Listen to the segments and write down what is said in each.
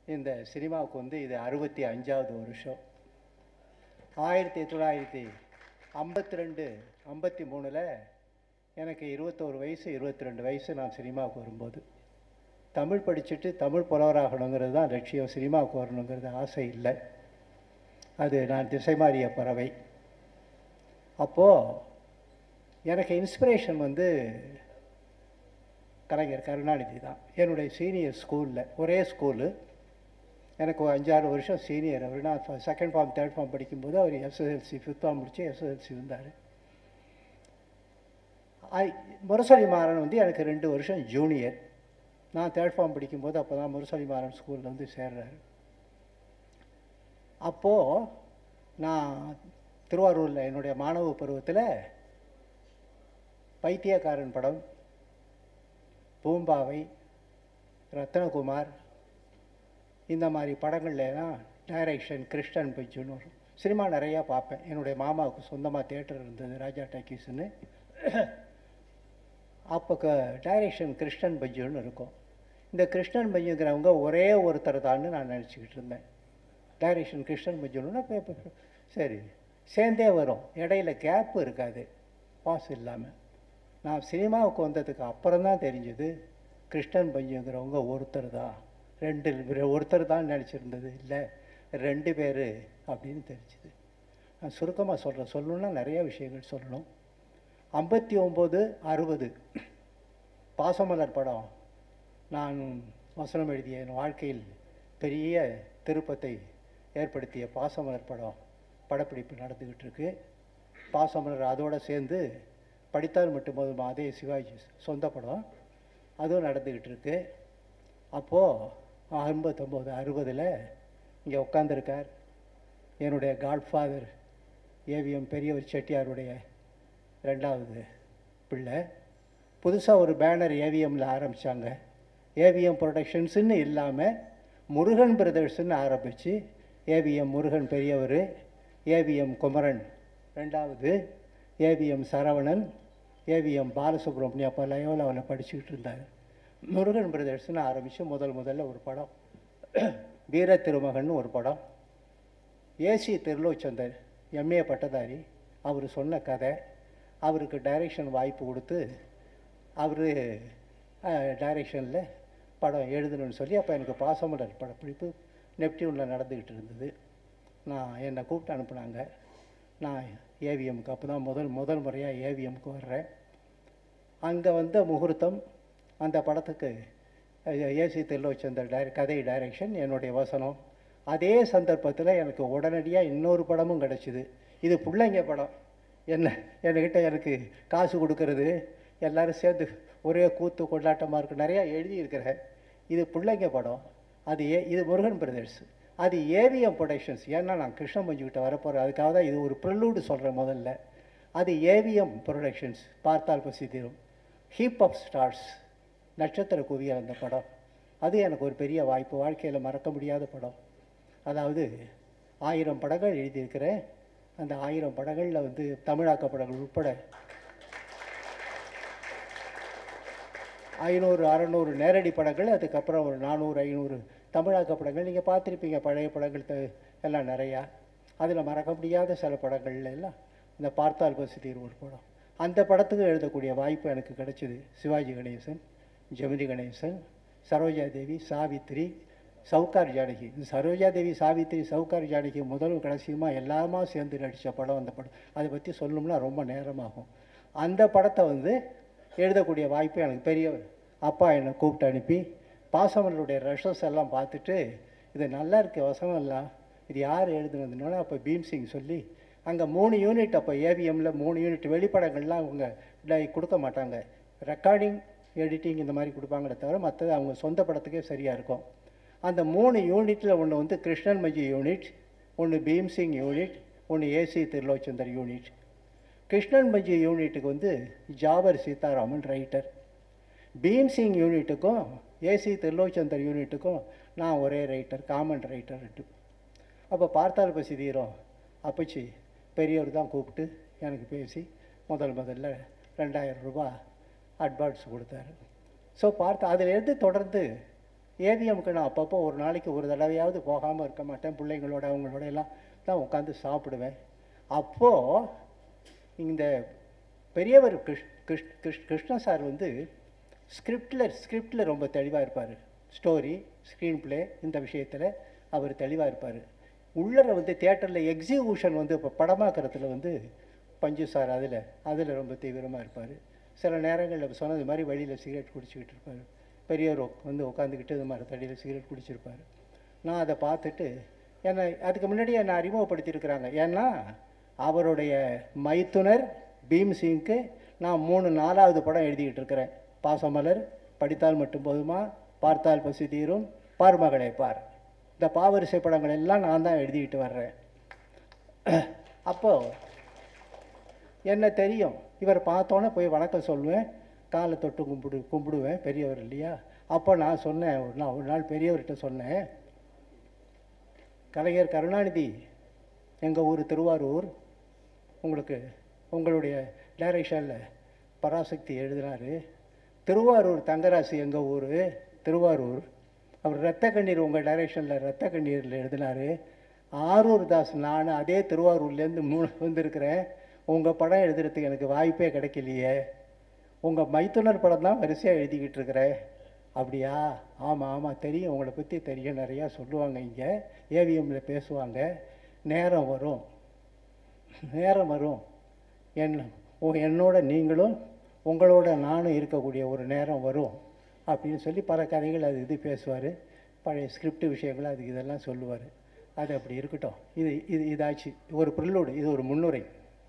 இந்த சினிமாவுக்கு வந்து இது அறுபத்தி அஞ்சாவது வருஷம் ஆயிரத்தி தொள்ளாயிரத்தி ஐம்பத்தி ரெண்டு ஐம்பத்தி மூணில் எனக்கு இருபத்தோரு வயசு இருபத்தி ரெண்டு வயசு நான் சினிமாவுக்கு வரும்போது தமிழ் படிச்சுட்டு தமிழ் புலவராகணுங்கிறது தான் லட்சியம் சினிமாவுக்கு வரணுங்கிறது ஆசை இல்லை அது நான் திசை மாறிய பறவை அப்போது எனக்கு இன்ஸ்பிரேஷன் வந்து கலைஞர் கருணாநிதி தான் என்னுடைய சீனியர் ஸ்கூலில் ஒரே ஸ்கூலு எனக்கு ஒரு அஞ்சாறு வருஷம் சீனியர் அவர் நான் செகண்ட் ஃபார்ம் தேர்ட் ஃபார்ம் படிக்கும்போது அவர் எஸ்எஸ்எல்சி ஃபிஃப்த் ஃபார்ம் முடிச்சு எஸ்எஸ்எல்சி வந்தார் முரசொலி மாறன் வந்து எனக்கு ரெண்டு வருஷம் ஜூனியர் நான் தேர்ட் ஃபார்ம் படிக்கும்போது அப்போ தான் முரசொலி மாறன் ஸ்கூலில் வந்து சேர்றாரு அப்போது நான் திருவாரூரில் என்னுடைய மாணவ பருவத்தில் பைத்தியக்காரன் படம் பூம்பாவை ரத்னகுமார் இந்த மாதிரி படங்கள்லாம் டைரக்ஷன் கிருஷ்ணன் பைஜுன்னு வரும் சினிமா நிறையா பார்ப்பேன் என்னுடைய மாமாவுக்கு சொந்தமாக தேட்டர் இருந்தது ராஜா டாக்கீஸ்னு அப்போ க டைரக்ஷன் கிருஷ்ணன் பைஜுன்னு இருக்கும் இந்த கிருஷ்ணன் பைஜுங்கிறவங்க ஒரே ஒருத்தர் தான்னு நான் நினச்சிக்கிட்டு இருந்தேன் டைரக்ஷன் கிருஷ்ணன் பைஜுன்னா பேப்பர் சரி சேர்ந்தே வரும் இடையில கேப் இருக்காது பாஸ் இல்லாமல் நான் சினிமாவுக்கு வந்ததுக்கு அப்புறம் தான் தெரிஞ்சது கிருஷ்ணன் பஞ்சுங்கிறவங்க ஒருத்தர் தான் ரெண்டு ஒருத்தர் தான் நினச்சிருந்தது இல்லை ரெண்டு பேர் அப்படின்னு தெரிஞ்சுது நான் சுருக்கமாக சொல்கிறேன் சொல்லணுன்னா நிறைய விஷயங்கள் சொல்லணும் ஐம்பத்தி ஒம்பது அறுபது பாசமலர் படம் நான் வசனம் எழுதிய என் வாழ்க்கையில் பெரிய திருப்பத்தை ஏற்படுத்திய பாசமலர் படம் படப்பிடிப்பு நடந்துக்கிட்டு இருக்கு பாசமலர் அதோடு சேர்ந்து படித்தால் மட்டும் போதுமா அதே சிவாஜி சொந்த படம் அதுவும் நடந்துக்கிட்டு இருக்கு அப்போது ஐம்பத்தொம்போது அறுபதில் இங்கே உட்காந்துருக்கார் என்னுடைய காட்ஃபாதர் ஏவிஎம் பெரியவர் செட்டியாருடைய ரெண்டாவது பிள்ளை புதுசாக ஒரு பேனர் ஏவிஎம்மில் ஆரம்பித்தாங்க ஏவிஎம் ப்ரொடக்ஷன்ஸுன்னு இல்லாமல் முருகன் பிரதர்ஸ்ன்னு ஆரம்பித்து ஏவிஎம் முருகன் பெரியவர் ஏவிஎம் குமரன் ரெண்டாவது ஏவிஎம் சரவணன் ஏவிஎம் பாலசுப்ரமணியம் அப்போ லயோலாவில் படிச்சுக்கிட்டு இருந்தார் முருகன் பிரதர்ஸ்னு ஆரம்பித்து முதல் முதல்ல ஒரு படம் வீர திருமகன் ஒரு படம் ஏசி திருலோச்சந்தர் எம்ஏ பட்டதாரி அவர் சொன்ன கதை அவருக்கு டைரக்ஷன் வாய்ப்பு கொடுத்து அவர் டைரக்ஷனில் படம் எழுதணும்னு சொல்லி அப்போ எனக்கு பாசமலர் படப்பிடிப்பு நெப்டியூனில் நடந்துக்கிட்டு இருந்தது நான் என்னை கூப்பிட்டு அனுப்புனாங்க நான் ஏவிஎம்க்கு அப்போ தான் முதல் முதல் முறையாக ஏவிஎம்க்கு வர்றேன் அங்கே வந்த முகூர்த்தம் அந்த படத்துக்கு ஏசி திருலோச்சந்தர் டை கதை டைரக்ஷன் என்னுடைய வசனம் அதே சந்தர்ப்பத்தில் எனக்கு உடனடியாக இன்னொரு படமும் கிடச்சிது இது பிள்ளைங்க படம் என்ன என்கிட்ட எனக்கு காசு கொடுக்கறது எல்லோரும் சேர்ந்து ஒரே கூத்து கொண்டாட்டமாக இருக்குது நிறையா எழுதியிருக்கிறேன் இது பிள்ளைங்க படம் அது ஏ இது முருகன் பிரதர்ஸ் அது ஏவிஎம் ப்ரொடக்ஷன்ஸ் ஏன்னா நான் கிருஷ்ண மஞ்சுக்கிட்ட வரப்போகிறேன் அதுக்காக தான் இது ஒரு ப்ரில்லூடு சொல்கிறேன் முதல்ல அது ஏவிஎம் ப்ரொடக்ஷன்ஸ் பார்த்தால் பசி தீரும் ஹீப் ஆஃப் ஸ்டார்ஸ் நட்சத்திர குவியல் அந்த படம் அது எனக்கு ஒரு பெரிய வாய்ப்பு வாழ்க்கையில் மறக்க முடியாத படம் அதாவது ஆயிரம் படங்கள் எழுதியிருக்கிறேன் அந்த ஆயிரம் படங்களில் வந்து தமிழாக்க படங்கள் உட்பட ஐநூறு அறநூறு நேரடி படங்கள் அதுக்கப்புறம் ஒரு நானூறு ஐநூறு தமிழாக்க படங்கள் நீங்கள் பார்த்துருப்பீங்க பழைய படங்கள் த- எல்லாம் நிறையா அதில் மறக்க முடியாத சில படங்கள்ல எல்லாம் இந்த பார்த்தால் பசிதீர் ஒரு படம் அந்த படத்துக்கு எழுதக்கூடிய வாய்ப்பு எனக்கு கிடைச்சிது சிவாஜி கணேசன் ஜெமினி கணேசன் சரோஜா தேவி சாவித்ரி சவுகார் ஜானகி இந்த சரோஜா தேவி சாவித்ரி சவுகார் ஜானகி முதலும் கடைசியுமா எல்லாமா சேர்ந்து நடித்த படம் அந்த படம் அதை பற்றி சொல்லணும்னா ரொம்ப நேரமாகும் அந்த படத்தை வந்து எழுதக்கூடிய வாய்ப்பு எனக்கு பெரிய அப்பா என்னை கூப்பிட்டு அனுப்பி பாசமலருடைய ரஷஸ் எல்லாம் பார்த்துட்டு இது நல்லா இருக்கு வசனம் எல்லாம் இது யார் எழுதுனதுன்னா அப்போ பீம்சிங் சொல்லி அங்கே மூணு யூனிட் அப்போ ஏவிஎம்மில் மூணு யூனிட் வெளிப்படங்கள்லாம் அவங்க டை கொடுக்க மாட்டாங்க ரெக்கார்டிங் எடிட்டிங் இந்த மாதிரி கொடுப்பாங்களே தவிர மற்றது அவங்க சொந்த படத்துக்கே சரியாக இருக்கும் அந்த மூணு யூனிட்டில் ஒன்று வந்து கிருஷ்ணன் மஜி யூனிட் ஒன்று பீம்சிங் யூனிட் ஒன்று ஏசி திருலோச்சந்தர் யூனிட் கிருஷ்ணன் மஞ்சி யூனிட்டுக்கு வந்து ஜாவர் சீதாராமன் ரைட்டர் பீம்சிங் யூனிட்டுக்கும் ஏசி திருலோச்சந்தர் யூனிட்டுக்கும் நான் ஒரே ரைட்டர் காமன் ரைட்டர் அப்போ பார்த்தால் பசி தீரம் அப்பச்சி பெரியவர் தான் கூப்பிட்டு எனக்கு பேசி முதல் முதல்ல ரெண்டாயிரம் ரூபாய் அட்வான்ஸ் கொடுத்தாரு ஸோ பார்த்து அதிலேருந்து தொடர்ந்து ஏவிஎம்க்கு நான் அப்பப்போ ஒரு நாளைக்கு ஒரு தடவையாவது போகாமல் இருக்க மாட்டேன் பிள்ளைங்களோட அவங்களோட எல்லாம் தான் உட்காந்து சாப்பிடுவேன் அப்போது இந்த பெரியவர் கிருஷ் கிருஷ் கிருஷ் கிருஷ்ண சார் வந்து ஸ்கிரிப்டில் ஸ்கிரிப்டில் ரொம்ப தெளிவாக இருப்பார் ஸ்டோரி ஸ்க்ரீன் ப்ளே இந்த விஷயத்தில் அவர் தெளிவாக இருப்பார் உள்ளர வந்து தியேட்டரில் எக்ஸிக்யூஷன் வந்து இப்போ படமாக்கிறதுல வந்து பஞ்சு சார் அதில் அதில் ரொம்ப தீவிரமாக இருப்பார் சில நேரங்களில் சொன்னது மாதிரி வழியில் சிகரெட் குடிச்சிக்கிட்டு இருப்பார் பெரியவர் உக்- வந்து உட்காந்துக்கிட்டு இது மாதிரி தடியில் சிகரெட் குடிச்சிருப்பார் நான் அதை பார்த்துட்டு என்னை அதுக்கு முன்னாடி என்னை அறிமுகப்படுத்தியிருக்கிறாங்க ஏன்னா அவருடைய மைத்துனர் பீம் சிங்க்கு நான் மூணு நாலாவது படம் எழுதிக்கிட்டு இருக்கிறேன் பாசமலர் படித்தால் மட்டும் போதுமா பார்த்தால் பசி தீரும் பார் மகளே பார் இந்த பாவரிசை படங்கள் எல்லாம் நான் தான் எழுதிக்கிட்டு வர்றேன் அப்போது என்ன தெரியும் இவர் பார்த்தோன்னே போய் வணக்கம் சொல்லுவேன் காலை தொட்டு கும்பிடு கும்பிடுவேன் பெரியவர் இல்லையா அப்போ நான் சொன்னேன் ஒரு நாள் ஒரு நாள் பெரியவர்கிட்ட சொன்னேன் கலைஞர் கருணாநிதி எங்கள் ஊர் திருவாரூர் உங்களுக்கு உங்களுடைய டைரக்ஷனில் பராசக்தி எழுதினாரு திருவாரூர் தங்கராசு எங்கள் ஊர் திருவாரூர் அவர் ரத்த கண்ணீர் உங்கள் டைரக்ஷனில் ரத்த கண்ணீரில் எழுதினாரு ஆரூர் தாஸ் நான் அதே திருவாரூர்லேருந்து மூணு வந்திருக்கிறேன் உங்கள் படம் எழுதுறதுக்கு எனக்கு வாய்ப்பே கிடைக்கலையே உங்கள் மைத்துனர் படம் தான் வரிசையாக எழுதிக்கிட்டு இருக்கிறேன் அப்படியா ஆமாம் ஆமாம் தெரியும் உங்களை பற்றி தெரியும் நிறையா சொல்லுவாங்க இங்கே ஏவிஎம்மில் பேசுவாங்க நேரம் வரும் நேரம் வரும் என் ஓ என்னோட நீங்களும் உங்களோட நானும் இருக்கக்கூடிய ஒரு நேரம் வரும் அப்படின்னு சொல்லி பல கதைகள் அது இது பேசுவார் பழைய ஸ்கிரிப்ட் விஷயங்கள் அது இதெல்லாம் சொல்லுவார் அது அப்படி இருக்கட்டும் இது இது இதாச்சு ஒரு ப்ரில்லோடு இது ஒரு முன்னுரை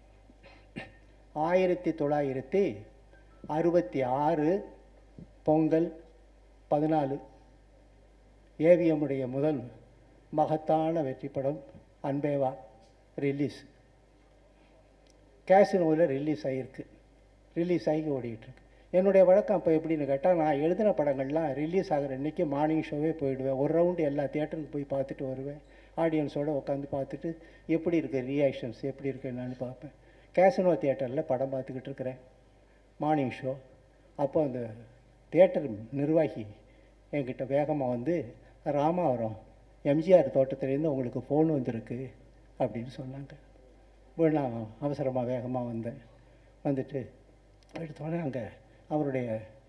ஆயிரத்தி தொள்ளாயிரத்தி அறுபத்தி ஆறு பொங்கல் பதினாலு ஏவிஎம்முடைய முதல் மகத்தான வெற்றி படம் அன்பேவா ரிலீஸ் கேசினோவில் ரிலீஸ் ஆகிருக்கு ரிலீஸ் ஆகி ஓடிட்டுருக்கு என்னுடைய வழக்கம் அப்போ எப்படின்னு கேட்டால் நான் எழுதின படங்கள்லாம் ரிலீஸ் ஆகிற அன்றைக்கி மார்னிங் ஷோவே போயிடுவேன் ஒரு ரவுண்டு எல்லா தியேட்டருக்கு போய் பார்த்துட்டு வருவேன் ஆடியன்ஸோடு உட்காந்து பார்த்துட்டு எப்படி இருக்குது ரியாக்ஷன்ஸ் எப்படி இருக்கு என்னன்னு பார்ப்பேன் கேசினோ தியேட்டரில் படம் பார்த்துக்கிட்டு இருக்கிறேன் மார்னிங் ஷோ அப்போ அந்த தியேட்டர் நிர்வாகி என்கிட்ட வேகமாக வந்து ராமாவரம் எம்ஜிஆர் தோட்டத்துலேருந்து உங்களுக்கு ஃபோன் வந்திருக்கு அப்படின்னு சொன்னாங்க இப்போ நான் அவசரமாக வேகமாக வந்தேன் வந்துட்டு எடுத்தோடனே அங்கே அவருடைய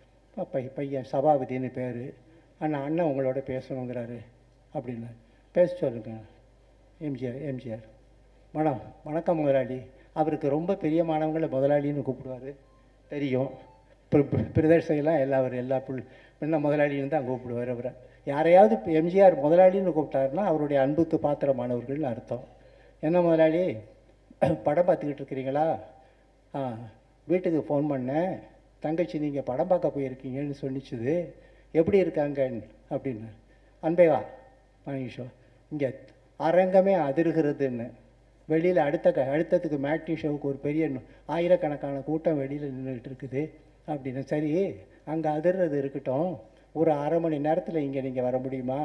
பை பையன் சபாபதினு பேர் அண்ணா அண்ணன் உங்களோட பேசணுங்கிறாரு அப்படின்னு பேச சொல்லுங்க எம்ஜிஆர் எம்ஜிஆர் வணக்கம் வணக்கம் முதலாளி அவருக்கு ரொம்ப பிரியமானவங்களை முதலாளின்னு கூப்பிடுவார் தெரியும் பிரதர்சையெல்லாம் எல்லா அவர் எல்லா புல் என்ன முதலாளின்னு தான் கூப்பிடுவார் அவரை யாரையாவது இப்போ எம்ஜிஆர் முதலாளின்னு கூப்பிட்டாருன்னா அவருடைய அன்புக்கு பாத்திரமானவர்கள்னு அர்த்தம் என்ன முதலாளி படம் பார்த்துக்கிட்டு இருக்கிறீங்களா ஆ வீட்டுக்கு ஃபோன் பண்ணேன் தங்கச்சி நீங்கள் படம் பார்க்க போயிருக்கீங்கன்னு சொன்னிச்சுது எப்படி இருக்காங்க அப்படின்னு அன்பேவா மணிஷோ இங்கே அரங்கமே அதிர்கிறதுன்னு வெளியில் அடுத்த க அடுத்ததுக்கு மேட்னி ஷோவுக்கு ஒரு பெரிய நு- ஆயிரக்கணக்கான கூட்டம் வெளியில் நின்றுக்கிட்டு இருக்குது அப்படின்னு சரி அங்கே அதிர்றது இருக்கட்டும் ஒரு அரை மணி நேரத்தில் இங்கே நீங்கள் வர முடியுமா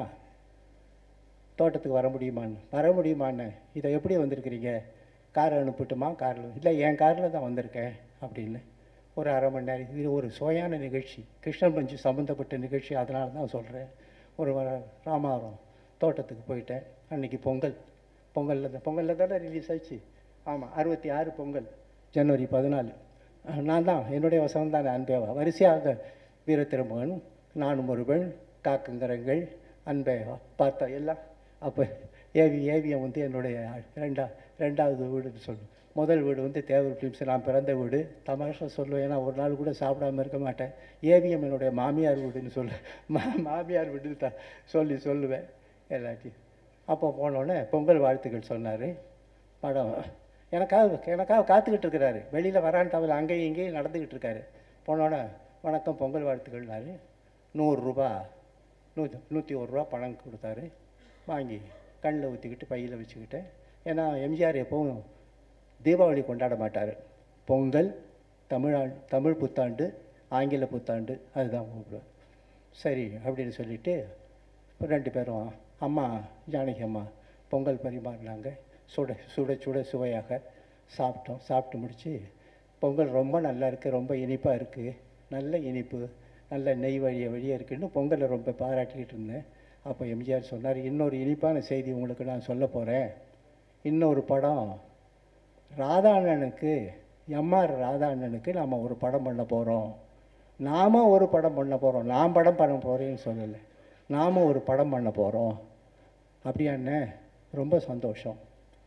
தோட்டத்துக்கு வர முடியுமான்னு வர முடியுமான்னு இதை எப்படி வந்திருக்கிறீங்க கார் அனுப்பட்டுமா காரில் இல்லை என் காரில் தான் வந்திருக்கேன் அப்படின்னு ஒரு அரை மணி நேரம் இது ஒரு சுவையான நிகழ்ச்சி கிருஷ்ணன் பஞ்சு சம்மந்தப்பட்ட நிகழ்ச்சி அதனால தான் சொல்கிறேன் ஒரு வ- ராமாவரம் தோட்டத்துக்கு போயிட்டேன் அன்னைக்கு பொங்கல் பொங்கலில் தான் பொங்கலில் தானே ரிலீஸ் ஆச்சு ஆமாம் அறுபத்தி ஆறு பொங்கல் ஜனவரி பதினாலு அஹ் நான் தான் என்னுடைய வசனம் தான் அன்பேவா வரிசையாக வீரத்திருமகன் நானும் ஒருவன் காக்குங்கரங்கள் அன்பேவா பார்த்தா எல்லாம் அப்போ ஏவி ஏவியம் வந்து என்னுடைய ரெண்டா ரெண்டாவது வீடுன்னு சொல்லணும் முதல் வீடு வந்து தேவர் ஃபிலிம்ஸ் நான் பிறந்த வீடு தமாஷா சொல்லுவேன் ஏன்னா ஒரு நாள் கூட சாப்பிடாம இருக்க மாட்டேன் ஏவிஎம் என்னுடைய மாமியார் வீடுன்னு சொல்லு மா மாமியார் வீடுன்னு தான் சொல்லி சொல்லுவேன் எல்லாத்தையும் அப்போ போனோடனே பொங்கல் வாழ்த்துக்கள் சொன்னார் படம் எனக்காக எனக்காக காத்துக்கிட்டு இருக்கிறாரு வெளியில் வராண்டாவில் அங்கேயும் இங்கேயும் நடந்துக்கிட்டு இருக்காரு போனோடனே வணக்கம் பொங்கல் வாழ்த்துக்கள்னாரு நூறுரூபா நூற்றி நூற்றி ஒரு ரூபா பணம் கொடுத்தாரு வாங்கி கண்ணில் ஊற்றிக்கிட்டு பையில் வச்சுக்கிட்டேன் ஏன்னா எம்ஜிஆர் எப்பவும் தீபாவளி கொண்டாட மாட்டார் பொங்கல் தமிழ் தமிழ் புத்தாண்டு ஆங்கில புத்தாண்டு அதுதான் கூப்பிடுவார் சரி அப்படின்னு சொல்லிட்டு ரெண்டு பேரும் அம்மா ஜானகி அம்மா பொங்கல் பரிமாறினாங்க சுட சுட சுட சுவையாக சாப்பிட்டோம் சாப்பிட்டு முடித்து பொங்கல் ரொம்ப நல்லா இருக்குது ரொம்ப இனிப்பாக இருக்குது நல்ல இனிப்பு நல்ல நெய் வழிய வழியாக இருக்குன்னு பொங்கலை ரொம்ப பாராட்டிக்கிட்டு இருந்தேன் அப்போ எம்ஜிஆர் சொன்னார் இன்னொரு இனிப்பான செய்தி உங்களுக்கு நான் சொல்ல போகிறேன் இன்னொரு படம் ராதாண்ணனுக்கு எம்ஆர் ராதாண்ணனுக்கு நாம் ஒரு படம் பண்ண போகிறோம் நாம ஒரு படம் பண்ண போகிறோம் நான் படம் பண்ண போகிறேன்னு சொல்லலை நாம் ஒரு படம் பண்ண போகிறோம் அப்படியாண்ணே ரொம்ப சந்தோஷம்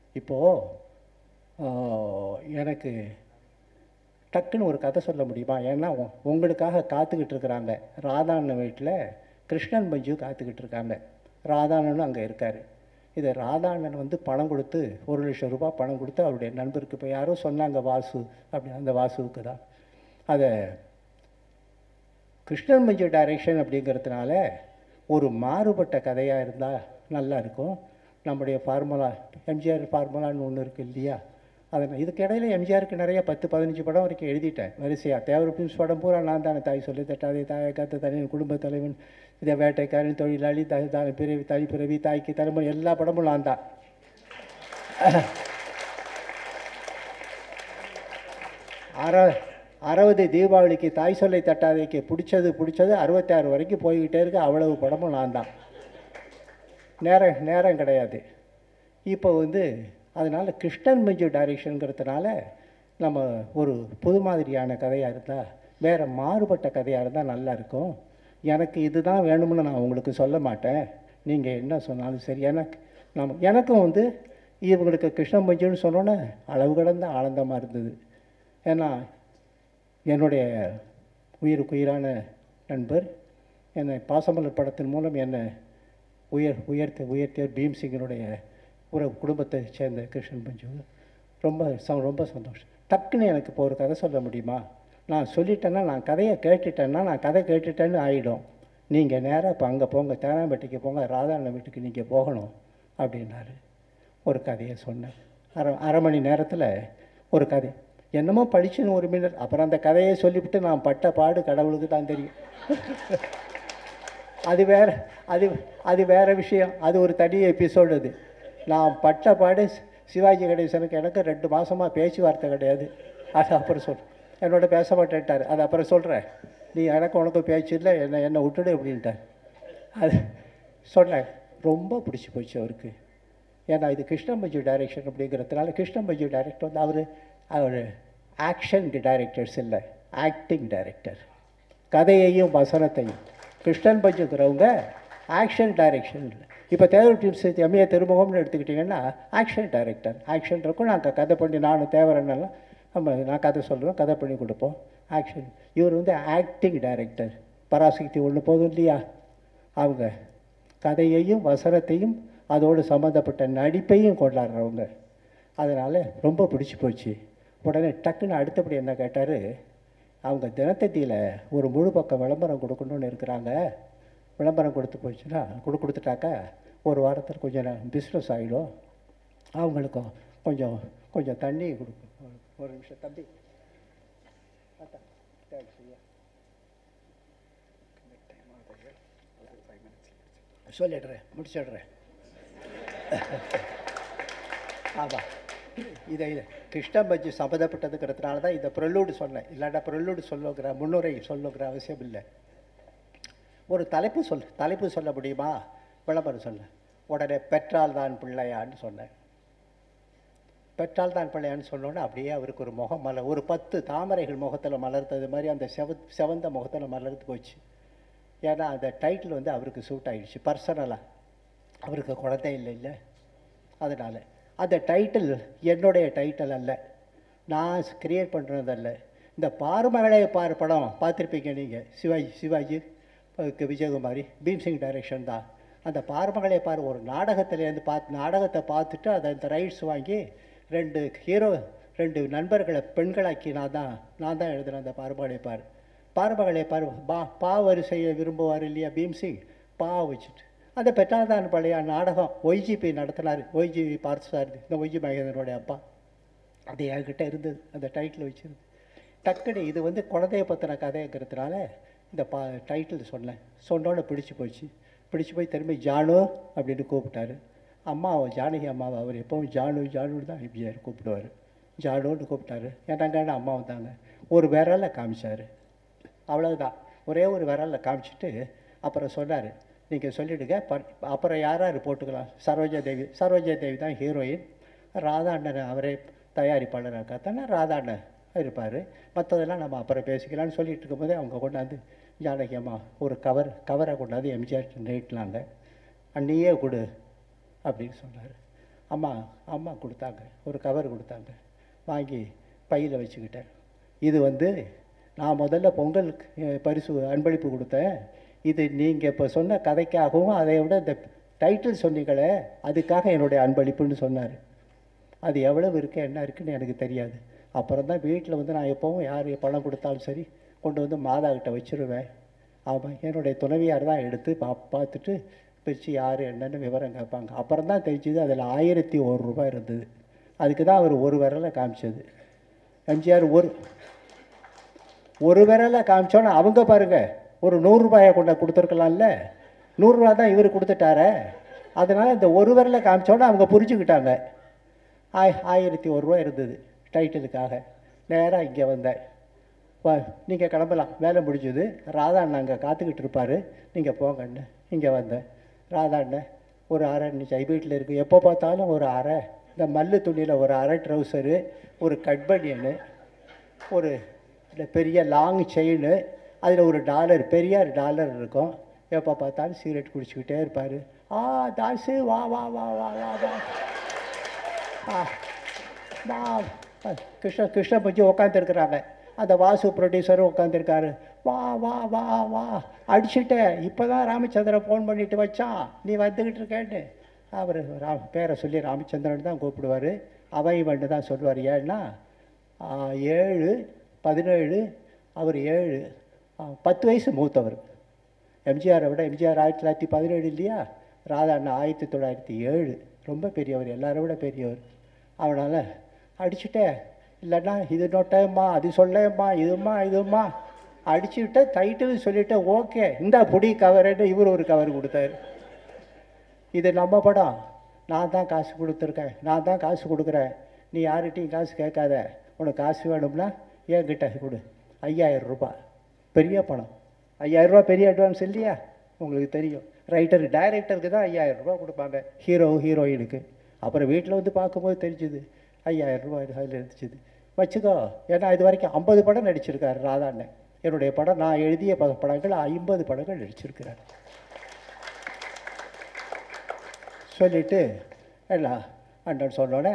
இப்போது எனக்கு டக்குன்னு ஒரு கதை சொல்ல முடியுமா ஏன்னா உ- உங்களுக்காக காத்துக்கிட்டு இருக்கிறாங்க ராதாண்ணன் வீட்டில் கிருஷ்ணன் மஞ்சு காத்துக்கிட்டு இருக்காங்க ராதாண்ணனும் அங்கே இருக்கார் இதை ராதாண்ணன் வந்து பணம் கொடுத்து ஒரு லட்சம் ரூபாய் பணம் கொடுத்து அவருடைய நண்பருக்கு இப்போ யாரோ சொன்னாங்க வாசு அப்படி அந்த வாசுவுக்கு தான் அதை கிருஷ்ணன் மஞ்சு டைரக்ஷன் அப்படிங்கிறதுனால ஒரு மாறுபட்ட கதையாக இருந்தால் நல்லா இருக்கும் நம்முடைய ஃபார்முலா எம்ஜிஆர் ஃபார்முலான்னு ஒன்று இருக்குது இல்லையா அதை நான் இதுக்கு இடையில எம்ஜிஆருக்கு நிறைய பத்து பதினஞ்சு படம் வரைக்கும் எழுதிட்டேன் வரிசையாக தேவர் பிலிம்ஸ் படம் பூரா நான் தானே தாய் சொல்லி தட்டாதே தாயை காத்த தனியன் குடும்ப தலைவன் இதை வேட்டைக்காரன் தொழிலாளி த த- பிறவி தாய் பிறவி தாய்க்கு தலைமுறை எல்லா படமும் நான் தான் அற அறுபது தீபாவளிக்கு தாய் சொல்லை தட்டாதைக்கு பிடிச்சது பிடிச்சது அறுபத்தாறு வரைக்கும் போய்கிட்டே இருக்கு அவ்வளவு படமும் நான் தான் நேரம் நேரம் கிடையாது இப்போ வந்து அதனால் கிருஷ்ணன் மஞ்சு டைரக்ஷனுங்கிறதுனால நம்ம ஒரு புது மாதிரியான கதையாக இருந்தால் வேறு மாறுபட்ட கதையாக இருந்தால் நல்லா இருக்கும் எனக்கு இதுதான் வேணும்னு நான் உங்களுக்கு சொல்ல மாட்டேன் நீங்கள் என்ன சொன்னாலும் சரி எனக்கு நம்ம எனக்கும் வந்து இவங்களுக்கு கிருஷ்ணன் மஞ்சுன்னு சொன்னோன்னே அளவு கடந்த ஆனந்தமாக இருந்தது ஏன்னா என்னுடைய உயிருக்கு உயிரான நண்பர் என்னை பாசமலர் படத்தின் மூலம் என்னை உயர் உயர்த்த உயர்த்திய பீம்சிங்கனுடைய ஒரு குடும்பத்தை சேர்ந்த கிருஷ்ணன் பஞ்சு ரொம்ப ச- ரொம்ப சந்தோஷம் டக்குன்னு எனக்கு இப்போ ஒரு கதை சொல்ல முடியுமா நான் சொல்லிட்டேன்னா நான் கதையை கேட்டுட்டேன்னா நான் கதை கேட்டுட்டேன்னு ஆகிடும் நீங்கள் நேராக இப்போ அங்கே போங்க தேனாம்பேட்டைக்கு போங்க ராதாண்ணன் வீட்டுக்கு நீங்கள் போகணும் அப்படின்னாரு ஒரு கதையை சொன்னேன் அரை அரை மணி நேரத்தில் ஒரு கதை என்னமோ படிச்சுன்னு ஒரு மினிட் அப்புறம் அந்த கதையை சொல்லிவிட்டு நான் பட்ட பாடு கடவுளுக்கு தான் தெரியும் அது வேற அது அது வேற விஷயம் அது ஒரு தனி எபிசோடு அது நான் பட்ட பாடு சி- சிவாஜி கணேசனுக்கு எனக்கு ரெண்டு மாசமாக பேச்சுவார்த்தை கிடையாது அது அப்புறம் சொல் என்னோட பேச மாட்டேன்ட்டார் அது அப்புறம் சொல்கிறேன் நீ எனக்கு உனக்கு பேச்சு இல்லை என்னை என்னை விட்டுடு அப்படின்ட்டார் அது சொன்னேன் ரொம்ப பிடிச்சி போச்சு அவருக்கு ஏன்னா இது கிருஷ்ணம்பஜு டைரக்ஷன் அப்படிங்கிறதுனால கிருஷ்ணம்பஜு டைரக்டர் வந்து அவர் அவர் ஆக்ஷன் டைரக்டர்ஸ் இல்லை ஆக்டிங் டைரக்டர் கதையையும் வசனத்தையும் கிருஷ்ணன் பஞ்சுங்கிறவங்க ஆக்ஷன் டைரக்ஷன் இல்லை இப்போ தேவர் டீம்ஸ் எம்ஏ திருமுகம்னு எடுத்துக்கிட்டிங்கன்னா ஆக்ஷன் டைரக்டர் ஆக்ஷன் இருக்கும் நாங்கள் கதை பண்ணி நானும் தேவரன்னெல்லாம் நம்ம நான் கதை சொல்லுவேன் கதை பண்ணி கொடுப்போம் ஆக்ஷன் இவர் வந்து ஆக்டிங் டைரக்டர் பராசக்தி ஒன்று போதும் இல்லையா அவங்க கதையையும் வசனத்தையும் அதோடு சம்மந்தப்பட்ட நடிப்பையும் கொண்டாடுறவங்க அதனால் ரொம்ப பிடிச்சி போச்சு உடனே டக்குன்னு அடுத்தபடி என்ன கேட்டார் அவங்க தினத்தந்தியில் ஒரு முழு பக்கம் விளம்பரம் கொடுக்கணும்னு இருக்கிறாங்க விளம்பரம் கொடுத்து போச்சுன்னா கொடு கொடுத்துட்டாக்கா ஒரு வாரத்தில் கொஞ்சம் பிஸ்னஸ் ஆகிடும் அவங்களுக்கும் கொஞ்சம் கொஞ்சம் தண்ணி கொடுக்கும் ஒரு நிமிஷம் தம்பி அத்தா, thanks ஐயா. சொல்லிடுறேன் முடிச்சிடுறேன் ஆமாம் இதை இதை கிருஷ்ணன் பஜ்ஜி சம்மந்தப்பட்டதுங்கிறதுனால தான் இந்த ப்ரொல்லூடு சொன்னேன் இல்லாட்டா ப்ரொல்லூடு சொல்லுங்கிற முன்னுரை சொல்லுங்கிற அவசியம் இல்லை ஒரு தலைப்பு சொல் தலைப்பு சொல்ல முடியுமா விளம்பரம் சொல்ல உடனே பெற்றால் தான் பிள்ளையான்னு சொன்னேன் பெற்றால் தான் பிள்ளையான்னு சொன்னோன்னே அப்படியே அவருக்கு ஒரு முகம் மலர் ஒரு பத்து தாமரைகள் முகத்தில் மலர்ந்தது மாதிரி அந்த செவ செவந்த முகத்தில் மலர்ந்து போச்சு ஏன்னா அந்த டைட்டில் வந்து அவருக்கு சூட் ஆயிடுச்சு பர்சனலாக அவருக்கு குழந்தை இல்லை இல்லை அதனால் அந்த டைட்டில் என்னுடைய டைட்டில் அல்ல நான் கிரியேட் பண்ணுறதல்ல இந்த பார்மகளை பார் படம் பார்த்துருப்பீங்க நீங்கள் சிவாஜி சிவாஜி அதுக்கு விஜயகுமாரி பீம்சிங் டைரக்ஷன் தான் அந்த பார்மகளை பார் ஒரு நாடகத்திலேருந்து பார்த்து நாடகத்தை பார்த்துட்டு அதை அந்த ரைட்ஸ் வாங்கி ரெண்டு ஹீரோ ரெண்டு நண்பர்களை பெண்களாக்கி நான் தான் நான் தான் எழுதுனேன் அந்த பார்மகளை பார் பார்மகளை பார் பா பா வரிசையை விரும்புவார் இல்லையா பீம்சிங் பா வச்சுட்டு அந்த பெற்றாதான் பழைய நாடகம் ஒய்ஜிபி நடத்தினார் ஒய்ஜிபி பார்த்தசாரதி இந்த ஒய்ஜி மகேந்திரனுடைய அப்பா அது என்கிட்ட இருந்தது அந்த டைட்டில் வச்சிருந்து டக்குனு இது வந்து குழந்தைய பற்றின கதைங்கிறதுனால இந்த பா டைட்டில் சொன்னேன் சொன்னோன்னே பிடிச்சி போச்சு பிடிச்சி போய் திரும்பி ஜானு அப்படின்னு கூப்பிட்டாரு அம்மாவை ஜானகி அம்மாவை அவர் எப்பவும் ஜானு ஜானுன்னு தான் எம்ஜிஆர் கூப்பிடுவார் ஜானுன்னு கூப்பிட்டாரு ஏன்னாங்க அம்மா வந்தாங்க ஒரு விரலை காமிச்சார் அவ்வளவுதான் ஒரே ஒரு விரலில் காமிச்சிட்டு அப்புறம் சொன்னார் நீங்கள் சொல்லிவிடுங்க அப்புறம் யார் யார் போட்டுக்கலாம் சரோஜா தேவி சரோஜா தேவி தான் ஹீரோயின் ராதா அண்ணன் அவரே தயாரிப்பாளராக இருக்காத்தானே ராதா அண்ணன் இருப்பார் மற்றதெல்லாம் நம்ம அப்புறம் பேசிக்கலாம்னு சொல்லிட்டு இருக்கும்போதே அவங்க கொண்டாந்து ஜானகி அம்மா ஒரு கவர் கவரை கொண்டாந்து எம்ஜிஆர் நீட்டினாங்க அண்ணியே கொடு அப்படின்னு சொன்னார் அம்மா அம்மா கொடுத்தாங்க ஒரு கவர் கொடுத்தாங்க வாங்கி பையில் வச்சுக்கிட்டேன் இது வந்து நான் முதல்ல பொங்கலுக்கு அஹ், பரிசு அன்பளிப்பு கொடுத்தேன் இது நீங்கள் இப்போ சொன்ன கதைக்காகவும் அதை விட இந்த டைட்டில் சொன்னீங்களே அதுக்காக என்னுடைய அன்பளிப்புன்னு சொன்னார் அது எவ்வளவு இருக்குது என்ன இருக்குன்னு எனக்கு தெரியாது அப்புறம் தான் வீட்டில் வந்து நான் எப்போவும் யார் பணம் கொடுத்தாலும் சரி கொண்டு வந்து மாதா கிட்ட வச்சிருவேன் ஆமாம் என்னுடைய துணைவியார் தான் எடுத்து பா பார்த்துட்டு பிரித்து யார் என்னன்னு விவரம் கேட்பாங்க அப்புறம் தான் தெரிஞ்சுது அதில் ஆயிரத்தி ஒரு ரூபாய் இருந்தது அதுக்கு தான் அவர் ஒரு விரலை காமிச்சது எம்ஜிஆர் ஒரு ஒரு விரலை காமிச்சோன்னா அவங்க பாருங்க ஒரு நூறுரூபாயை கொண்டு கொடுத்துருக்கலாம்ல நூறுரூவா தான் இவர் கொடுத்துட்டாரே அதனால் இந்த ஒரு விரலை காமிச்சோன்னா அவங்க புரிஞ்சுக்கிட்டாங்க ஆய் ஆயிரத்தி ஒரு ரூபா இருந்தது டைட்டிலுக்காக நேராக இங்கே வந்தேன் வா நீங்கள் கிளம்பலாம் வேலை முடிஞ்சது ராதா அண்ணன் அங்கே காத்துக்கிட்டு இருப்பார் நீங்கள் போங்கண்ணு இங்கே வந்தேன் ராதா அண்ணன் ஒரு அரை நிச்சை வீட்டில் இருக்குது எப்போ பார்த்தாலும் ஒரு அரை இந்த மல்லு துணியில் ஒரு அரை ட்ரௌசரு ஒரு கட்பனியனு ஒரு இந்த பெரிய லாங் செயின் அதில் ஒரு டாலர் பெரிய டாலர் இருக்கும் எப்போ பார்த்தாலும் சிகரெட் குடிச்சிக்கிட்டே இருப்பார் ஆ தாசு வா வா வா வா வா வா ஆ வா ஆ, கிருஷ்ண கிருஷ்ண பஞ்சி உட்காந்துருக்குறாங்க அந்த வாசு ப்ரொடியூசரும் உட்காந்துருக்காரு வா வா வா வா அடிச்சுட்டேன் இப்போ தான் ராமச்சந்திரன் ஃபோன் பண்ணிட்டு வச்சான் நீ வந்துக்கிட்டு இருக்கேன்னு அவர் ராம் பேரை சொல்லி ராமச்சந்திரன் தான் கூப்பிடுவார் அவன் இவன் தான் சொல்லுவார் ஏன்னா ஆ, ஏழு பதினேழு அவர் ஏழு ஆ, பத்து வயசு மூத்தவர் எம்ஜிஆரை விட எம்ஜிஆர் ஆயிரத்தி தொள்ளாயிரத்தி பதினேழு இல்லையா ராதா அண்ணா ஆயிரத்தி தொள்ளாயிரத்தி ஏழு ரொம்ப பெரியவர் எல்லாரை விட பெரியவர் அவனால் அடிச்சுட்டேன் இல்லைன்னா இது நோட்டேம்மா அது சொல்லேம்மா இதும்மா இதும்மா அடிச்சுக்கிட்ட டைட்டில் சொல்லிட்டேன் ஓகே இந்த புடி கவருன்னு இவர் ஒரு கவர் கொடுத்தாரு இது நம்ம படம் நான் தான் காசு கொடுத்துருக்கேன் நான் தான் காசு கொடுக்குறேன் நீ யார்கிட்டையும் காசு கேட்காத உனக்கு காசு வேணும்னா என்கிட்ட கொடு ஐயாயிரம் ரூபாய் பெரிய பணம் ஐயாயிரம் ரூபாய் பெரிய அட்வான்ஸ் இல்லையா உங்களுக்கு தெரியும் ரைட்டர் டைரக்டருக்கு தான் ஐயாயிரம் ரூபாய் கொடுப்பாங்க ஹீரோ ஹீரோயினுக்கு அப்புறம் வீட்டில் வந்து பார்க்கும்போது தெரிஞ்சுது ஐயாயிரம் ரூபாய் அதில் இருந்துச்சுது வச்சுக்கோ ஏன்னா இது வரைக்கும் ஐம்பது படம் நடிச்சிருக்காரு ராதாண்ணன் என்னுடைய படம் நான் எழுதிய ப படங்கள் ஐம்பது படங்கள் நடிச்சிருக்கிறார் சொல்லிட்டு எல்லாம் அண்ணன் சொன்னோடனே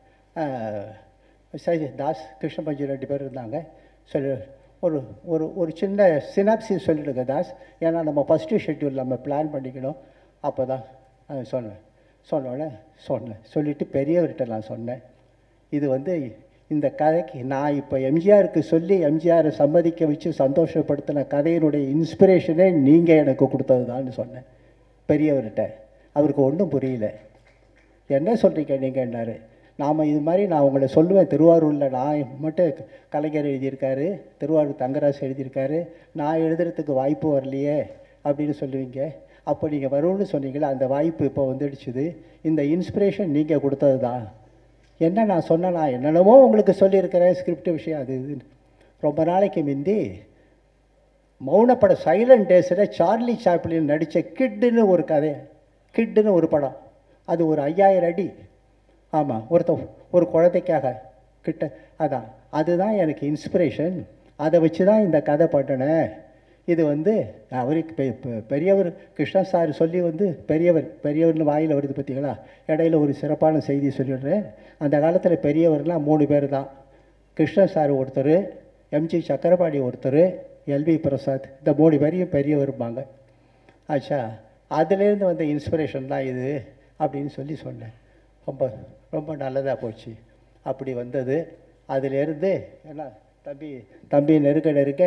சரி தாஸ் கிருஷ்ணபஞ்சி ரெண்டு பேர் இருந்தாங்க சொல்லி ஒரு ஒரு ஒரு சின்ன சினாப்சிஸ் சொல்லிடுங்க தாஸ் ஏன்னா நம்ம ஃபஸ்ட்டு ஷெட்யூல் நம்ம பிளான் பண்ணிக்கணும் அப்போ தான் சொன்னேன் சொன்னோடனே சொன்னேன் சொல்லிவிட்டு பெரியவர்கிட்ட நான் சொன்னேன் இது வந்து இந்த கதைக்கு நான் இப்போ எம்ஜிஆருக்கு சொல்லி எம்ஜிஆரை சம்மதிக்க வச்சு சந்தோஷப்படுத்தின கதையினுடைய இன்ஸ்பிரேஷனே நீங்கள் எனக்கு கொடுத்தது சொன்னேன் பெரியவர்கிட்ட அவருக்கு ஒன்றும் புரியல என்ன சொல்கிறீங்க நீங்கன்னாரு நாம் இது மாதிரி நான் உங்களை சொல்லுவேன் திருவாரூரில் நான் மட்டும் கலைஞர் எழுதியிருக்காரு திருவாரூர் தங்கராசு எழுதியிருக்காரு நான் எழுதுறதுக்கு வாய்ப்பு வரலையே அப்படின்னு சொல்லுவீங்க அப்போ நீங்கள் வரும்னு சொன்னீங்களே அந்த வாய்ப்பு இப்போ வந்துடுச்சுது இந்த இன்ஸ்பிரேஷன் நீங்கள் கொடுத்தது தான் என்ன நான் சொன்னேன் நான் என்னென்னமோ உங்களுக்கு சொல்லியிருக்கிறேன் ஸ்கிரிப்ட் விஷயம் அது இதுன்னு ரொம்ப நாளைக்கு முந்தி மௌனப்பட சைலண்ட் டேஸில் சார்லி சாப்ளின் நடித்த கிட்டுன்னு ஒரு கதை கிட்டுன்னு ஒரு படம் அது ஒரு ஐயாயிரம் அடி ஆமாம் ஒருத்த ஒரு குழந்தைக்காக கிட்ட அதான் அதுதான் எனக்கு இன்ஸ்பிரேஷன் அதை வச்சு தான் இந்த கதை பண்ணினேன் இது வந்து அவருக்கு பெ- பெ- பெரியவர் கிருஷ்ணா சார் சொல்லி வந்து பெரியவர் பெரியவர்னு வாயில் வருது பார்த்தீங்களா இடையில ஒரு சிறப்பான செய்தி சொல்லிடுறேன் அந்த காலத்தில் பெரியவர்லாம் மூணு பேர் தான் கிருஷ்ண சார் ஒருத்தர் எம்ஜி சக்கரபாணி ஒருத்தர் எல்வி பிரசாத் இந்த மூணு பேரையும் பெரியவருப்பாங்க ஆச்சா அதுலேருந்து வந்த இன்ஸ்பிரேஷன் தான் இது அப்படின்னு சொல்லி சொன்னேன் ரொம்ப ரொம்ப நல்லதாக போச்சு அப்படி வந்தது அதிலேருந்து என்ன தம்பி தம்பி நெருக்க நெருக்க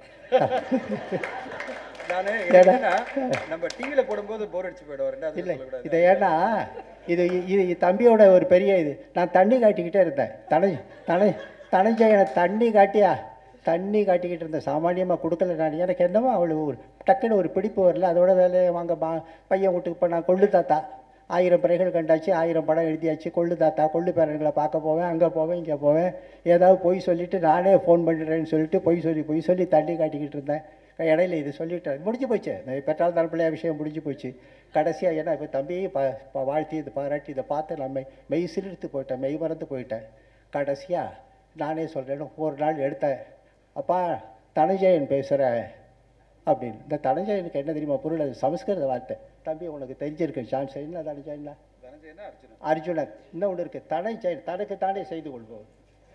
நானு ஏடா. என்னன்னா நம்ம டிவில போடும்போது போர் அடிச்சு போயிடும் ரெண்டாவது இல்லை சொல்லக்கூடாது இதை ஏன்னா இது இது இது தம்பியோட ஒரு பெரிய இது நான் தண்ணி காட்டிக்கிட்டே இருந்தேன் தனை தனை தனஞ்சயனை தண்ணி காட்டியா தண்ணி காட்டிக்கிட்டு இருந்தேன் சாமானியமாக கொடுக்கல நான் எனக்கு என்னமோ அவளுக்கு ஒரு டக்குன்னு ஒரு பிடிப்பு வரல அதோட வேலையை வாங்க பா பையன் வீட்டுக்கு இப்போ நான் கொள்ளு தாத்தா ஆயிரம் பிறைகள் கண்டாச்சு ஆயிரம் படம் எழுதியாச்சு கொள்ளு தாத்தா கொள்ளு பேரன்களை பார்க்க போவேன் அங்கே போவேன் இங்கே போவேன் ஏதாவது பொய் சொல்லிவிட்டு நானே ஃபோன் பண்ணிடுறேன்னு சொல்லிட்டு பொய் சொல்லி பொய் சொல்லி தண்ணி காட்டிக்கிட்டு இருந்தேன் இடையில இது சொல்லிட்டேன் முடிஞ்சு போச்சு இந்த பெற்றால் தான் பிள்ளையா விஷயம் முடிஞ்சு போச்சு கடைசியாக ஏன்னா இப்போ தம்பியை பா பா- வாழ்த்தி இது பாராட்டி இதை பார்த்து நான் மெய் மெய் சிலிர்த்து போயிட்டேன் மெய் மறந்து போயிட்டேன் கடைசியாக நானே சொல்கிறேன் ஒரு நாள் எடுத்தேன் அப்பா தனஞ்சயன் பேசுகிறேன் அப்படின்னு இந்த தனஞ்சயனுக்கு என்ன தெரியுமா பொருள் அது சமஸ்கிருத வார்த்தை தம்பி உனக்கு தெரிஞ்சிருக்கு சான்ஸ் என்ன தனஞ்சயன்னா தனஞ்சயனா அர்ஜுனன் அர்ஜுனன் இன்னும் ஒன்று இருக்குது தனஞ்சயன் தனக்கு தானே செய்து கொள்வோம்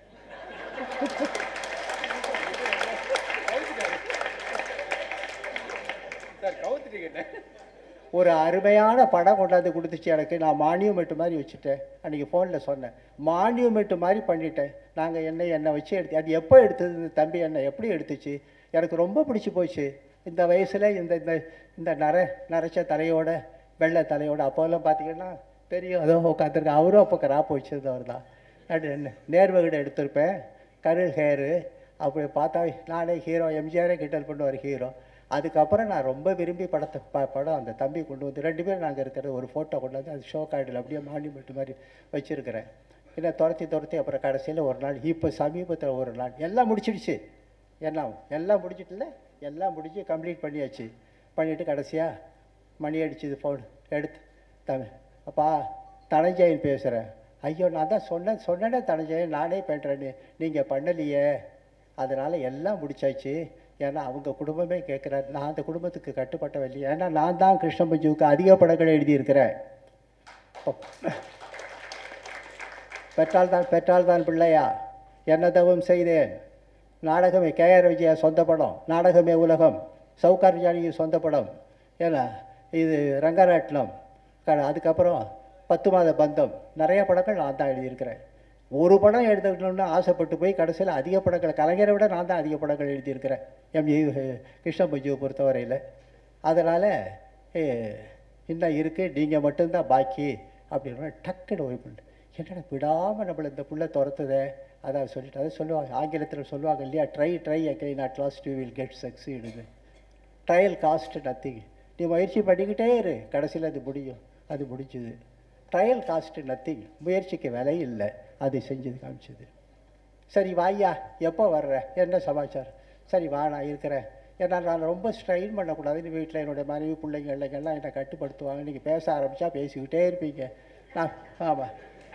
சார் கவுத்துட்டீங்க என்ன ஒரு அருமையான படம் கொண்டாந்து கொடுத்துச்சு எனக்கு நான் மானியமெட்டு மாதிரி வச்சுட்டேன் அன்றைக்கி ஃபோனில் சொன்னேன் மானியமெட்டு மாதிரி பண்ணிட்டேன் நாங்கள் என்ன என்னை வச்சு எடுத்து அது எப்போ எடுத்தது இந்த தம்பி என்னை எப்படி எடுத்துச்சு எனக்கு ரொம்ப பிடிச்சி போச்சு இந்த வயசில் இந்த இந்த இந்த நர நரைச்ச தலையோட வெள்ளை தலையோட அப்போல்லாம் பார்த்தீங்கன்னா தெரியும் அதோ உட்காந்துருக்க அவரும் அப்போ கிராப் வச்சிருந்தவர் தான் அது என்ன நேர்வகிட எடுத்திருப்பேன் கருள் ஹேரு அப்படி பார்த்தா நானே ஹீரோ எம்ஜிஆரே கிண்டல் பண்ணுவார் ஹீரோ அதுக்கப்புறம் நான் ரொம்ப விரும்பி படத்தை ப படம் அந்த தம்பி கொண்டு வந்து ரெண்டு பேரும் நாங்கள் இருக்கிறது ஒரு ஃபோட்டோ கொண்டு வந்து அது ஷோ கார்டில் அப்படியே மானிமெண்ட் மாதிரி வச்சுருக்கிறேன் இல்லை துரத்தி துரத்தி அப்புறம் கடைசியில் ஒரு நாள் இப்போ சமீபத்தில் ஒரு நாள் எல்லாம் முடிச்சிடுச்சு எல்லாம் எல்லாம் முடிச்சிட்டுல எல்லாம் முடிச்சு கம்ப்ளீட் பண்ணியாச்சு பண்ணிவிட்டு கடைசியாக மணி அடிச்சுது ஃபோன் எடுத்து த அப்பா தனஞ்சயன் பேசுகிறேன் ஐயோ நான் தான் சொன்னேன் சொன்னேனே தனஞ்சயன் நானே பண்ணுறேன்னு நீங்கள் பண்ணலையே அதனால் எல்லாம் முடிச்சாச்சு ஏன்னா அவங்க குடும்பமே கேட்குறாரு நான் அந்த குடும்பத்துக்கு கட்டுப்பட்டவன் இல்லையா ஏன்னா நான் தான் கிருஷ்ண பஞ்சுவுக்கு அதிக படங்கள் எழுதியிருக்கிறேன் பெற்றால் தான் பெற்றால் தான் பிள்ளையா என்ன தவம் செய்தேன் நாடகமே கேஆர் விஜயா சொந்த படம் நாடகமே உலகம் சவுகார் ஜானியின் சொந்த படம் ஏன்னா இது ரங்கராட்டினம் க- அதுக்கப்புறம் பத்து மாத பந்தம் நிறைய படங்கள் நான் தான் எழுதியிருக்கிறேன் ஒரு படம் எழுதணும்னு ஆசைப்பட்டு போய் கடைசியில் அதிக படங்கள் கலைஞரை விட நான் தான் அதிக படங்கள் எழுதியிருக்கிறேன் எம் இ கிருஷ்ண பஞ்சுவை பொறுத்தவரையில் அதனால் இன்னும் இருக்குது நீங்கள் மட்டும்தான் பாக்கி அப்படின்னு டக்குன்னு ஓய்வு பண்ணிட்டு என்னடா விடாமல் நம்மளை இந்த புள்ள துரத்துதே அதான் சொல்லிட்டு அதை சொல்லுவாங்க ஆங்கிலத்தில் சொல்லுவாங்க இல்லையா try try again at last you will get சக்சீடுது ட்ரையல் காஸ்ட் நத்திங் நீ முயற்சி பண்ணிக்கிட்டே இரு கடைசியில் அது முடியும் அது முடிஞ்சுது ட்ரையல் காஸ்ட் நத்திங் முயற்சிக்கு விலை இல்லை அது செஞ்சது காமிச்சது சரி வாய்யா எப்போ வர்ற என்ன சமாச்சாரம் சரி வா நான் இருக்கிறேன் ஏன்னா நான் ரொம்ப ஸ்ட்ரெயின் பண்ணக்கூடாதுன்னு வீட்டில் என்னுடைய மனைவி பிள்ளைங்க இல்லைங்கெல்லாம் என்னை கட்டுப்படுத்துவாங்க நீங்கள் பேச ஆரம்பித்தா பேசிக்கிட்டே இருப்பீங்க நான் ஆமாம்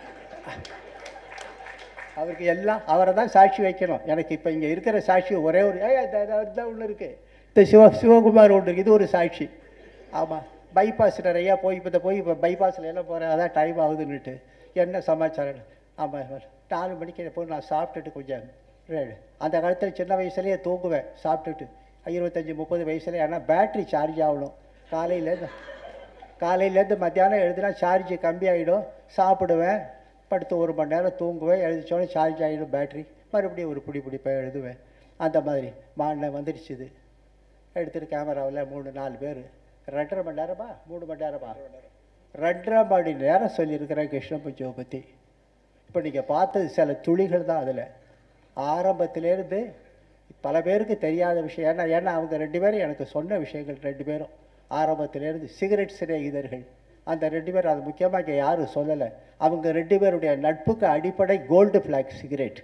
அவருக்கு எல்லாம் அவரை தான் சாட்சி வைக்கணும் எனக்கு இப்போ இங்கே இருக்கிற சாட்சி ஒரே ஒரு ஏய் இதான் ஒன்று இருக்குது இந்த சிவ சிவகுமார் ஒன்று இருக்குது இது ஒரு சாட்சி ஆமாம் பைபாஸ் நிறையா போய் இப்போ போய் இப்போ பைபாஸில் எல்லாம் போகிறேன் அதான் டைம் ஆகுதுன்னுட்டு என்ன சமாச்சாரம் ஆமாம் நாலு மணிக்கு போய் நான் சாப்பிட்டுட்டு கொஞ்சம் ரெ- அந்த காலத்தில் சின்ன வயசுலேயே தூங்குவேன் சாப்பிட்டுட்டு இருபத்தஞ்சி முப்பது வயசுல ஏன்னா பேட்ரி சார்ஜ் ஆகணும் காலையிலேருந்து காலையிலேருந்து மத்தியானம் எழுதுனா சார்ஜ் கம்மி ஆகிடும் சாப்பிடுவேன் படுத்து ஒரு மணி நேரம் தூங்குவேன் எழுதிச்சோடனே சார்ஜ் ஆகிடும் பேட்ரி மறுபடியும் ஒரு பிடி பிடிப்பேன் எழுதுவேன் அந்த மாதிரி மாநில வந்துடுச்சு இது எடுத்துட்டு கேமராவில் மூணு நாலு பேர் ரெண்டரை மணி நேரமா மூணு மணி நேரமா ரெண்டரை மணி நேரம் சொல்லியிருக்கிறேன் கிருஷ்ண பஞ்சுவை பற்றி இப்போ நீங்கள் பார்த்தது சில துளிகள் தான் அதில் ஆரம்பத்திலேருந்து பல பேருக்கு தெரியாத விஷயம் ஏன்னா ஏன்னா அவங்க ரெண்டு பேரும் எனக்கு சொன்ன விஷயங்கள் ரெண்டு பேரும் ஆரம்பத்திலேருந்து சிகரெட் சிநேகிதர்கள் அந்த ரெண்டு பேரும் அது முக்கியமாக இங்கே யாரும் சொல்லலை அவங்க ரெண்டு பேருடைய நட்புக்கு அடிப்படை கோல்டு ஃப்ளாக் சிகரெட்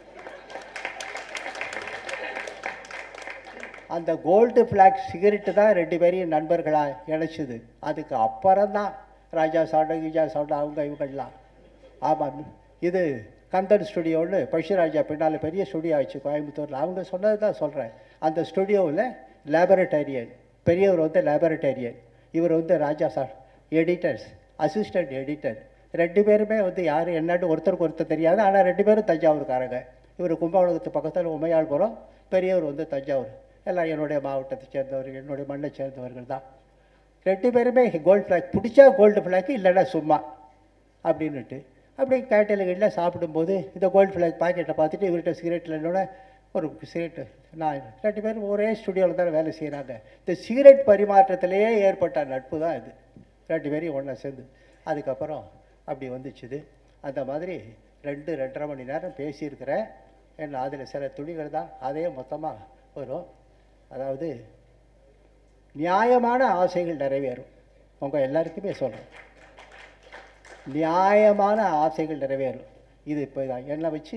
அந்த கோல்டு ஃப்ளாக் சிகரெட்டு தான் ரெண்டு பேரையும் நண்பர்களாக இணைச்சிது அதுக்கு அப்புறம் தான் ராஜா சாண்டா கிஜா சாண்டா அவங்க இவங்கெல்லாம் ஆமாம் இது கந்தன் ஸ்டுடியோன்னு பஷிராஜா பின்னால் பெரிய ஸ்டுடியோ ஆச்சு கோயம்புத்தூரில் அவங்க சொன்னது தான் சொல்கிறேன் அந்த ஸ்டுடியோவில் லேபரட்டரியன் பெரியவர் வந்து லேபரட்டரியன் இவர் வந்து Raja sir editors assistant editor ரெண்டு பேருமே வந்து யார் என்னன்னு ஒருத்தருக்கு ஒருத்தர் தெரியாது ஆனால் ரெண்டு பேரும் தஞ்சாவூர்காரங்க இவர் கும்பகோணத்து பக்கத்தில் உமையாள்புரம் பெரியவர் வந்து தஞ்சாவூர் எல்லாம் என்னுடைய மாவட்டத்தை சேர்ந்தவர்கள் என்னுடைய மண்ணை சேர்ந்தவர்கள் தான் ரெண்டு பேருமே கோல்டு ஃப்ளாக் பிடிச்சா கோல்டு ஃப்ளாக் இல்லைன்னா சும்மா அப்படின்னுட்டு அப்படி கேட்டலுகளில் சாப்பிடும்போது இந்த கோல்டு ஃப்ளாக் பாக்கெட்டை பார்த்துட்டு இவர்கிட்ட சிகரெட்டில் என்னோட ஒரு சிகரெட்டு நான் ரெண்டு பேரும் ஒரே ஸ்டுடியோவில் தான் வேலை செய்கிறாங்க இந்த சிகரெட் பரிமாற்றத்திலேயே ஏற்பட்ட நட்பு தான் இது ரெண்டு பேரையும் ஒன்றா சேர்ந்து அதுக்கப்புறம் அப்படி வந்துச்சுது அந்த மாதிரி ரெண்டு ரெண்டரை மணி நேரம் பேசியிருக்கிறேன் என்ன அதில் சில துணிகள் தான் அதே மொத்தமாக வரும் அதாவது நியாயமான ஆசைகள் நிறைவேறும் உங்கள் எல்லாருக்குமே சொல்கிறேன் நியாயமான ஆசைகள் நிறைவேறும் இது இப்போ தான் என்னை வச்சு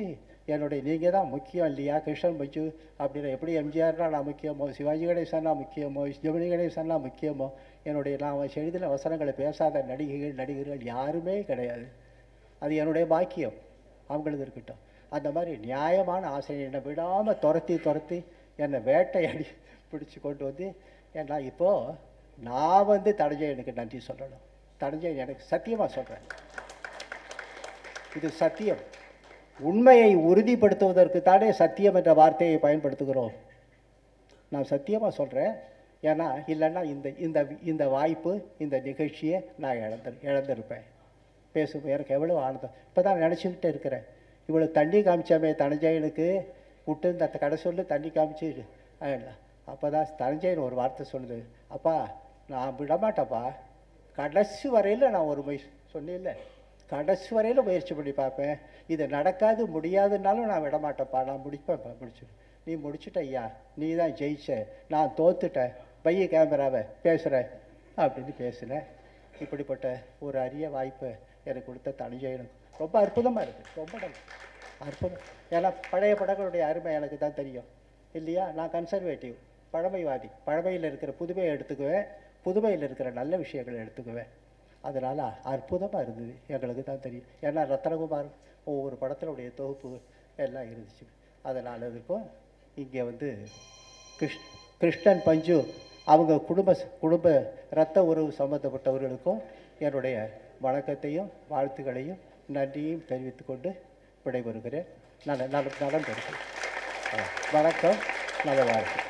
என்னுடைய நீங்கள் தான் முக்கியம் இல்லையா கிருஷ்ணன் பஞ்சு அப்படின்னா எப்படி எம்ஜிஆர்னா நான் முக்கியமோ சிவாஜி கணேசன்னா முக்கியமோ ஜெமினி கணேசன்னா முக்கியமோ என்னுடைய நான் எழுதின வசனங்களை பேசாத நடிகைகள் நடிகர்கள் யாருமே கிடையாது அது என்னுடைய பாக்கியம் அவங்களுக்கு இருக்கட்டும் அந்த மாதிரி நியாயமான ஆசை என்னை விடாமல் துரத்தி துரத்தி என்னை வேட்டையாடி பிடிச்சி கொண்டு வந்து ஏன்னா இப்போது நான் வந்து தனஞ்சயனுக்கு நன்றி சொல்லணும் தனஞ்சயன் எனக்கு சத்தியமாக சொல்கிறேன் இது சத்தியம் உண்மையை உறுதிப்படுத்துவதற்கு தானே சத்தியம் என்ற வார்த்தையை பயன்படுத்துகிறோம் நான் சத்தியமாக சொல்கிறேன் ஏன்னா இல்லைன்னா இந்த இந்த இந்த வாய்ப்பு இந்த நிகழ்ச்சியை நான் இழந்து இழந்திருப்பேன் பேசும் எனக்கு எவ்வளோ ஆனந்தம் இப்போ தான் நினச்சிக்கிட்டே இருக்கிறேன் இவ்வளோ தண்ணி காமிச்சாமே தனஞ்சயனுக்கு விட்டு இந்த கடை சொல்லு தண்ணி காமிச்சு அப்போ தான் தனஞ்சயன் ஒரு வார்த்தை சொல்லுது அப்பா நான் விடமாட்டேப்பா கடைசி வரையில் நான் ஒரு முயற்சி சொன்னேன்ல கடைசி வரையில் முயற்சி பண்ணி பார்ப்பேன் இது நடக்காது முடியாதுன்னாலும் நான் விடமாட்டேன்ப்பா நான் முடிப்பேன்ப்பா முடிச்சு நீ முடிச்சுட்ட ஐயா நீ தான் ஜெயிச்ச நான் தோத்துட்டேன் பைய கேமராவை பேசுகிறேன் அப்படின்னு பேசினேன் இப்படிப்பட்ட ஒரு அரிய வாய்ப்பை எனக்கு கொடுத்த தனிஜயனுக்கு ரொம்ப அற்புதமாக இருக்குது ரொம்ப நல்லா. அற்புதம் ஏன்னா பழைய படங்களுடைய அருமை எனக்கு தான் தெரியும் இல்லையா நான் கன்சர்வேட்டிவ் பழமைவாதி பழமையில் இருக்கிற புதுமையை எடுத்துக்குவேன் புதுமையில் இருக்கிற நல்ல விஷயங்களை எடுத்துக்குவேன் அதனால் அற்புதமாக இருந்தது எங்களுக்கு தான் தெரியும் ஏன்னா ரத்னகுமார் ஒவ்வொரு படத்தினுடைய தொகுப்பு எல்லாம் இருந்துச்சு அதனால் இருக்கும் இங்கே வந்து கிருஷ் கிருஷ்ணன் பஞ்சு அவங்க குடும்ப குடும்ப இரத்த உறவு சம்பந்தப்பட்டவர்களுக்கும் என்னுடைய வணக்கத்தையும் வாழ்த்துக்களையும் நன்றியையும் தெரிவித்துக் கொண்டு விடைபெறுகிறேன் நல நல நலம் பெறுகிறேன் வணக்கம் நல்ல வாழ்க்கை